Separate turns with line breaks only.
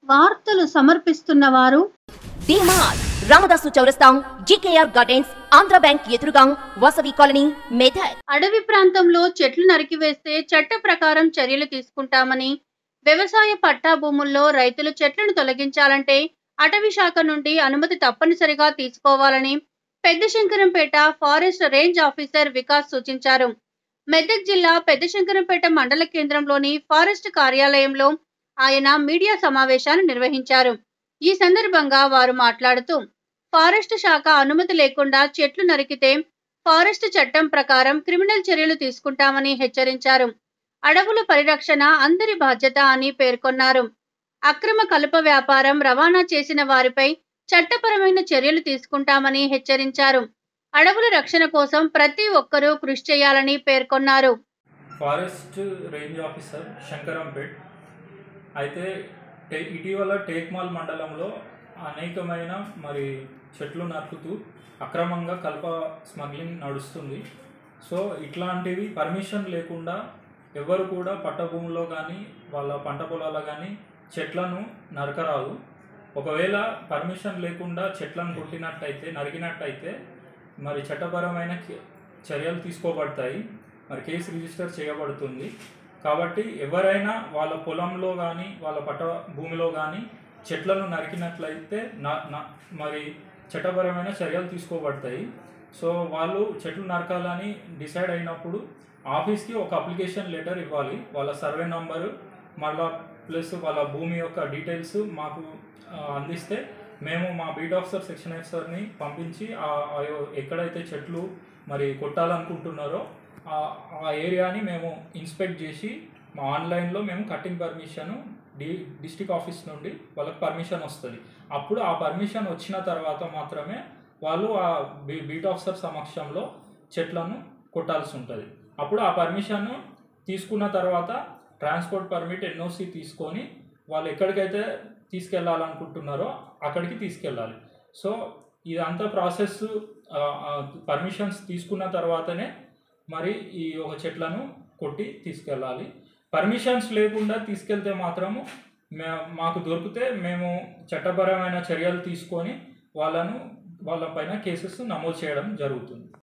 వార్తలు సమర్పిస్తున్న వారు
డిమార్ట్ రామదాసు చౌరస్తా జీకేఆర్ గార్డెన్స్ ఆంధ్ర బ్యాంక్ ఎదురుగా వాసవి కాలనీ మెదక్
అడవి ప్రాంతంలో చెట్లు నరికివేస్తే చట్ట ప్రకారం చర్యలు తీసుకుంటామని వ్యవసాయ పట్టా భూముల్లో రైతులు చెట్లను తొలగించాలంటే అటవీ శాఖ నుండి అనుమతి తప్పనిసరిగా తీసుకోవాలని Peddashankarampet forest range officer Vikas సూచించారు మెదక్ జిల్లా పెద్దశంకరంపేట మండల కేంద్రంలోని ఫారెస్ట్ కార్యాలయంలో ఆయన మీడియా సమావేశాన్ని నిర్వహించారు ఈ సందర్భంగా వారు మాట్లాడుతూ ఫారెస్ట్ శాఖ అనుమతి లేకుండా చెట్లు నరికితే ఫారెస్ట్ చట్టం ప్రకారం క్రిమినల్ చర్యలు తీసుకుంటామని హెచ్చరించారు అడవుల పరిరక్షణ అందరి బాధ్యత అని పేర్కొన్నారు అక్రమ కలుప వ్యాపారం రవాణా చేసిన వారిపై చట్టపరమైన చర్యలు తీసుకుంటామని హెచ్చరించారు అడవుల రక్షణ కోసం ప్రతి ఒక్కరూ కృషి చేయాలని పేర్కొన్నారు
ఫారెస్ట్ రేంజ్ ఆఫీసర్ శంకరంపేట్ అయితే టే ఇటీవల టేక్మాల్ మండలంలో అనేకమైన మరి చెట్లు నరుకుతూ అక్రమంగా కలప స్మగ్లింగ్ నడుస్తుంది సో ఇట్లాంటివి పర్మిషన్ లేకుండా ఎవరు కూడా పట్టభూమిలో కానీ వాళ్ళ పంట పొలాల్లో కానీ చెట్లను నరకరాదు ఒకవేళ పర్మిషన్ లేకుండా చెట్లను కొట్టినట్టయితే నరికినట్టయితే మరి చట్టపరమైన కి- చర్యలు తీసుకోబడతాయి మరి కేసు రిజిస్టర్ చేయబడుతుంది కాబట్టి ఎవరైనా వాళ్ళ పొలంలో కానీ వాళ్ళ పట్ట భూమిలో కానీ చెట్లను నరికినట్లయితే నా- నా- మరి చట్టపరమైన చర్యలు తీసుకోబడతాయి సో వాళ్ళు చెట్లు నరకాలని డిసైడ్ అయినప్పుడు ఆఫీస్కి ఒక అప్లికేషన్ లెటర్ ఇవ్వాలి వాళ్ళ సర్వే నంబరు మళ్ళా ప్లస్ వాళ్ళ భూమి యొక్క డీటెయిల్స్ మాకు ఆ, అందిస్తే మేము మా బీట్ ఆఫీసర్ సెక్షన్ ఆఫీసర్ని పంపించి ఆ- ఆ యో- ఎక్కడైతే చెట్లు మరి కొట్టాలనుకుంటున్నారో ఆ- ఆ ఏరియాని మేము ఇన్స్పెక్ట్ చేసి మా ఆన్లైన్లో మేము cutting permission D district office నుండి వాళ్ళకి పర్మిషన్ వస్తుంది అప్పుడు ఆ పర్మిషన్ వచ్చిన తర్వాత మాత్రమే వాళ్ళు ఆ బీ బీట్ ఆఫీసర్ సమక్షంలో చెట్లను కొట్టాల్సి ఉంటుంది అప్పుడు ఆ పర్మిషన్ తీసుకున్న తర్వాత ట్రాన్స్పోర్ట్ పర్మిట్ ఎన్ఓసి తీసుకొని వాళ్ళు ఎక్కడికైతే తీసుకెళ్ళాలనుకుంటున్నారో అక్కడికి తీసుకెళ్ళాలి సో ఇదంతా ప్రాసెస్ పర్మిషన్స్ తీసుకున్న తర్వాతనే మరి ఈ ఒక చెట్లను కొట్టి తీసుకెళ్ళాలి పర్మిషన్స్ లేకుండా తీసుకెళ్తే మాత్రము మే మాకు దొరికితే మేము చట్టపరమైన చర్యలు తీసుకొని వాళ్ళను వాళ్ళపైన కేసెస్ నమోదు చేయడం జరుగుతుంది